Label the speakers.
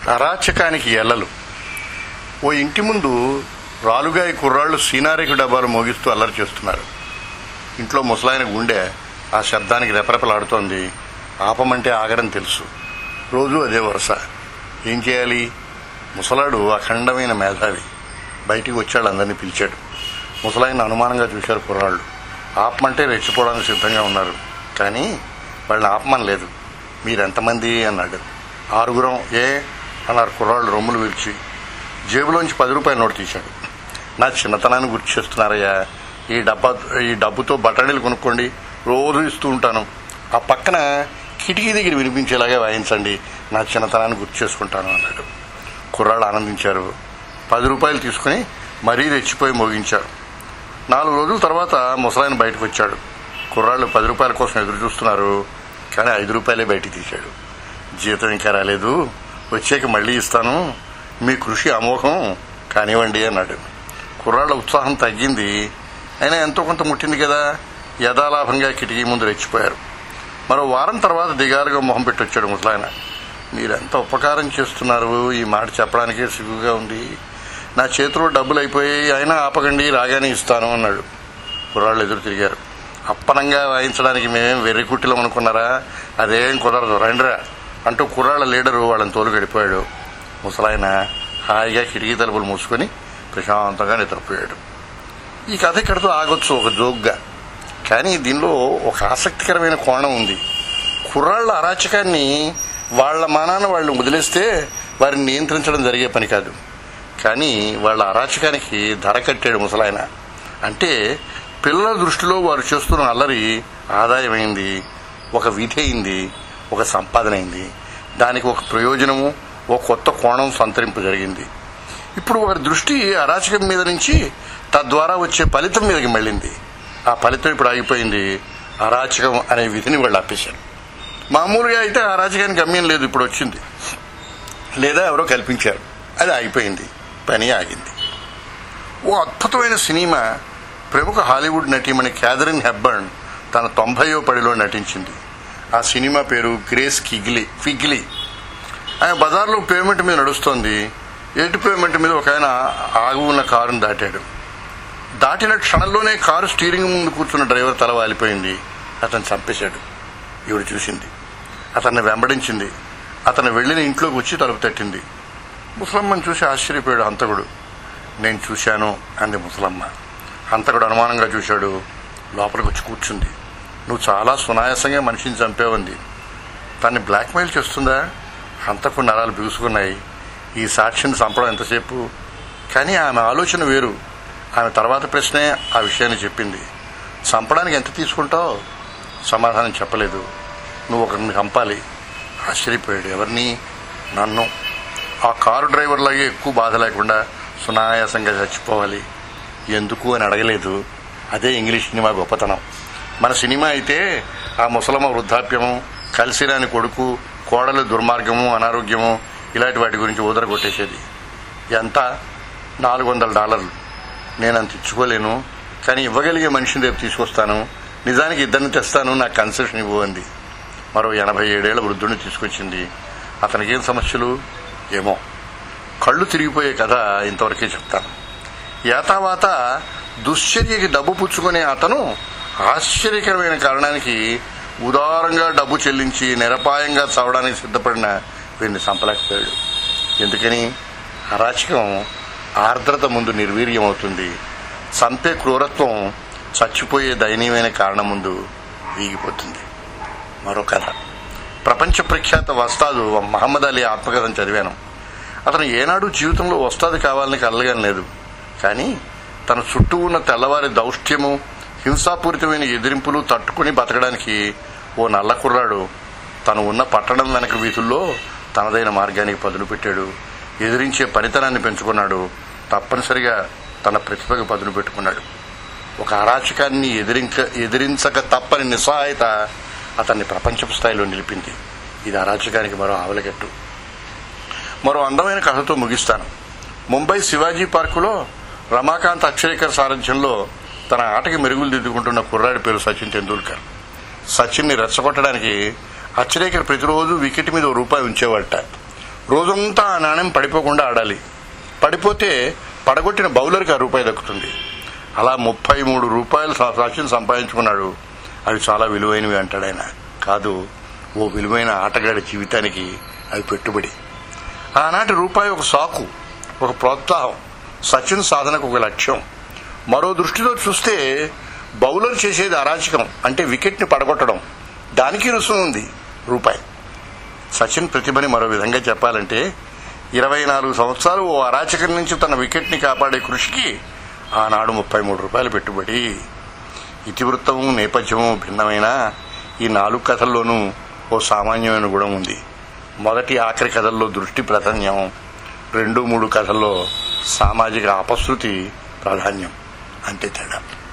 Speaker 1: అరాచకానికి ఎల్లలు ఓ ఇంటి ముందు రాలుగాయి కుర్రాళ్ళు సీనారేకు డబ్బాలు మోగిస్తూ అల్లరి చేస్తున్నారు ఇంట్లో ముసలాయన గుండె ఆ శబ్దానికి రెపరెపలాడుతోంది ఆపమంటే ఆగడం తెలుసు రోజు అదే వరుస ఏం చేయాలి ముసలాడు అఖండమైన మేధావి బయటికి వచ్చాడు అందరినీ పిలిచాడు ముసలాయన అనుమానంగా చూశారు కుర్రాళ్ళు ఆపమంటే రెచ్చిపోవడానికి సిద్ధంగా ఉన్నారు కానీ వాళ్ళని ఆపమని లేదు మీరెంతమంది అన్నాడు ఆరుగురం ఏ అన్నారు కుర్రాళ్ళు రొమ్ములు విరిచి జేబులోంచి పది రూపాయల నోటు తీశాడు నా చిన్నతనాన్ని గుర్తు చేస్తున్నారయ్యా ఈ డబ్బా ఈ డబ్బుతో బఠానీలు కొనుక్కోండి రోజు ఇస్తూ ఉంటాను ఆ పక్కన కిటికీ దగ్గర వినిపించేలాగా వాయించండి నా చిన్నతనాన్ని గుర్తు చేసుకుంటాను అన్నాడు కుర్రాళ్ళు ఆనందించారు పది రూపాయలు తీసుకుని మరీ రెచ్చిపోయి మోగించారు నాలుగు రోజుల తర్వాత ముసలాయన బయటకు వచ్చాడు కుర్రాళ్ళు పది రూపాయల కోసం ఎదురు చూస్తున్నారు కానీ ఐదు రూపాయలే బయటికి తీశాడు జీతం ఇంకా రాలేదు వచ్చాక మళ్ళీ ఇస్తాను మీ కృషి అమోఘం కానివ్వండి అన్నాడు కుర్రాళ్ళ ఉత్సాహం తగ్గింది అయినా ఎంతో కొంత ముట్టింది కదా యథాలాభంగా కిటికీ ముందు రెచ్చిపోయారు మరో వారం తర్వాత దిగాలుగా మొహం పెట్టొచ్చాడు ముసలాయన మీరెంత ఉపకారం చేస్తున్నారు ఈ మాట చెప్పడానికే సిగ్గుగా ఉంది నా చేతిలో డబ్బులు అయిపోయాయి అయినా ఆపకండి రాగానే ఇస్తాను అన్నాడు కుర్రాళ్ళు ఎదురు తిరిగారు అప్పనంగా వాయించడానికి మేమేం వెర్రికుట్టిలం అనుకున్నారా అదేం కుదరదు రండిరా అంటూ కుర్రాళ్ళ లీడరు వాళ్ళని తోలు గడిపోయాడు ముసలాయన హాయిగా కిటికీ తలుపులు మూసుకొని ప్రశాంతంగా నిద్రపోయాడు ఈ కథ ఇక్కడితో ఆగొచ్చు ఒక జోక్గా కానీ దీనిలో ఒక ఆసక్తికరమైన కోణం ఉంది కుర్రాళ్ళ అరాచకాన్ని వాళ్ళ మానాన వాళ్ళు వదిలేస్తే వారిని నియంత్రించడం జరిగే పని కాదు కానీ వాళ్ళ అరాచకానికి ధర కట్టాడు ముసలాయన అంటే పిల్లల దృష్టిలో వారు చేస్తున్న అల్లరి ఆదాయమైంది ఒక విధి అయింది ఒక సంపాదన అయింది దానికి ఒక ప్రయోజనము ఒక కొత్త కోణం సంతరింపు జరిగింది ఇప్పుడు వారి దృష్టి అరాచకం మీద నుంచి తద్వారా వచ్చే ఫలితం మీదకి మళ్ళింది ఆ ఫలితం ఇప్పుడు ఆగిపోయింది అరాచకం అనే విధిని వాళ్ళు ఆపేశారు మామూలుగా అయితే ఆ అరాచకానికి గమ్యం లేదు ఇప్పుడు వచ్చింది లేదా ఎవరో కల్పించారు అది ఆగిపోయింది పని ఆగింది ఓ అద్భుతమైన సినిమా ప్రముఖ హాలీవుడ్ నటీమణి క్యాథరిన్ హెబ్బర్న్ తన తొంభయో పడిలో నటించింది ఆ సినిమా పేరు గ్రేస్ కిగ్లీ ఫిగ్లీ ఆయన బజార్లో పేమెంట్ మీద నడుస్తోంది ఎటు పేమెంట్ మీద ఒక ఆయన ఆగు ఉన్న కారును దాటాడు దాటిన క్షణంలోనే కారు స్టీరింగ్ ముందు కూర్చున్న డ్రైవర్ తల వాలిపోయింది అతను చంపేశాడు ఈవిడ చూసింది అతన్ని వెంబడించింది అతను వెళ్ళిన ఇంట్లోకి వచ్చి తలుపు తట్టింది ముసలమ్మని చూసి ఆశ్చర్యపోయాడు హంతకుడు నేను చూశాను అంది ముసలమ్మ హంతకుడు అనుమానంగా చూశాడు లోపలికి వచ్చి కూర్చుంది నువ్వు చాలా సునాయాసంగా మనిషిని చంపావంది తన్ని బ్లాక్మెయిల్ చేస్తుందా హంతకుడు నరాలు బిగుసుకున్నాయి ఈ సాక్షిని చంపడం ఎంతసేపు కానీ ఆమె ఆలోచన వేరు ఆమె తర్వాత ప్రశ్నే ఆ విషయాన్ని చెప్పింది చంపడానికి ఎంత తీసుకుంటావు సమాధానం చెప్పలేదు నువ్వు ఒకరిని చంపాలి ఆశ్చర్యపోయాడు ఎవరిని నన్ను ఆ కారు డ్రైవర్ లాగే ఎక్కువ బాధ లేకుండా సునాయాసంగా చచ్చిపోవాలి ఎందుకు అని అడగలేదు అదే ఇంగ్లీష్ సినిమా గొప్పతనం మన సినిమా అయితే ఆ ముసలమ్మ వృద్ధాప్యము కలిసిరాని కొడుకు కోడలు దుర్మార్గము అనారోగ్యము ఇలాంటి వాటి గురించి ఊదర కొట్టేసేది ఎంత నాలుగు వందల డాలర్లు నేను అంత ఇచ్చుకోలేను కానీ ఇవ్వగలిగే మనిషిని రేపు తీసుకొస్తాను నిజానికి ఇద్దరిని తెస్తాను నాకు కన్సెషన్ ఇవ్వు అంది మరో ఎనభై ఏడేళ్ల వృద్ధుడిని తీసుకొచ్చింది అతనికి ఏం సమస్యలు ఏమో కళ్ళు తిరిగిపోయే కథ ఇంతవరకే చెప్తాను యాతావాత దుశ్చర్యకి డబ్బు పుచ్చుకునే అతను ఆశ్చర్యకరమైన కారణానికి ఉదారంగా డబ్బు చెల్లించి నిరపాయంగా చావడానికి సిద్ధపడిన వీరిని చంపలేకపోయాడు ఎందుకని అరాచకం ఆర్ద్రత ముందు నిర్వీర్యం అవుతుంది చంపే క్రూరత్వం చచ్చిపోయే దయనీయమైన కారణం ముందు వీగిపోతుంది మరో కథ ప్రపంచ ప్రఖ్యాత వస్తాదు మహమ్మద్ అలీ ఆత్మకథను చదివాను అతను ఏనాడు జీవితంలో వస్తాది కావాలని కలగని లేదు కానీ తన చుట్టూ ఉన్న తెల్లవారి దౌష్ట్యము హింసాపూరితమైన ఎదిరింపులు తట్టుకుని బతకడానికి ఓ నల్ల కుర్రాడు తను ఉన్న పట్టణం వెనక వీధుల్లో తనదైన మార్గానికి పదులు పెట్టాడు ఎదిరించే పనితనాన్ని పెంచుకున్నాడు తప్పనిసరిగా తన ప్రతిభకు పదులు పెట్టుకున్నాడు ఒక అరాచకాన్ని ఎదిరింక ఎదిరించక తప్పని నిస్సహాయత అతన్ని ప్రపంచపు స్థాయిలో నిలిపింది ఇది అరాచకానికి మరో ఆవలగట్టు మరో అందమైన కథతో ముగిస్తాను ముంబై శివాజీ పార్కులో రమాకాంత్ అక్షరేకర్ సారథ్యంలో తన ఆటకి మెరుగులు దిద్దుకుంటున్న కుర్రాడి పేరు సచిన్ టెండూల్కర్ సచిన్ని రెచ్చగొట్టడానికి అచ్చరేకర్ ప్రతిరోజు వికెట్ మీద ఓ రూపాయి ఉంచేవాడట రోజంతా ఆ నాణ్యం పడిపోకుండా ఆడాలి పడిపోతే పడగొట్టిన బౌలర్కి ఆ రూపాయి దక్కుతుంది అలా ముప్పై మూడు రూపాయలు స- సచిన్ సంపాదించుకున్నాడు అవి చాలా విలువైనవి అంటాడు ఆయన కాదు ఓ విలువైన ఆటగాడి జీవితానికి అవి పెట్టుబడి ఆనాటి రూపాయి ఒక సాకు ఒక ప్రోత్సాహం సచిన్ సాధనకు ఒక లక్ష్యం మరో దృష్టిలో చూస్తే బౌలర్ చేసేది అరాచకం అంటే వికెట్ని పడగొట్టడం దానికి రుసుము ఉంది రూపాయి సచిన్ ప్రతిభని మరో విధంగా చెప్పాలంటే ఇరవై నాలుగు సంవత్సరాలు ఓ అరాచకం నుంచి తన వికెట్ని కాపాడే కృషికి ఆనాడు ముప్పై మూడు రూపాయలు పెట్టుబడి ఇతివృత్తము నేపథ్యము భిన్నమైన ఈ నాలుగు కథల్లోనూ ఓ సామాన్యమైన గుణం ఉంది మొదటి ఆఖరి కథల్లో దృష్టి ప్రాధాన్యం రెండు మూడు కథల్లో సామాజిక అపశృతి ప్రాధాన్యం అంతే తేడా